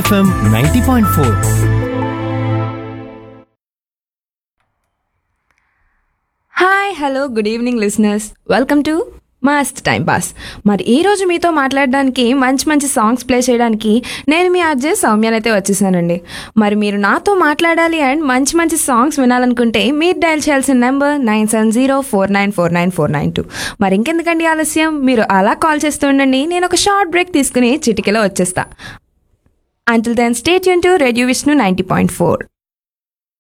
FM ninety point four hi hello good evening listeners welcome to must time pass మరి ఈ రోజు మీతో మాట్లాడడానికి మంచి మంచి సాంగ్స్ ప్లే చేయడానికి నేను మీ అజ్జే సౌమ్యనైతే వచ్చేసానండి మరి మీరు నాతో మాట్లాడాలి అండ్ మంచి మంచి సాంగ్స్ వినాలనుకుంటే మీరు డయల్ చేయాల్సిన number nine seven zero four nine four nine four nine two మరి ఇంకెందుకండి ఆలస్యం మీరు అలా కాల్ చేస్తూ ఉండండి నేను ఒక షార్ట్ బ్రేక్ తీసుకుని చిటికెలో వచ్చేస్తా అంటిల్ దెన్ స్టేట్ యూన్ to radio Vishnu ninety point four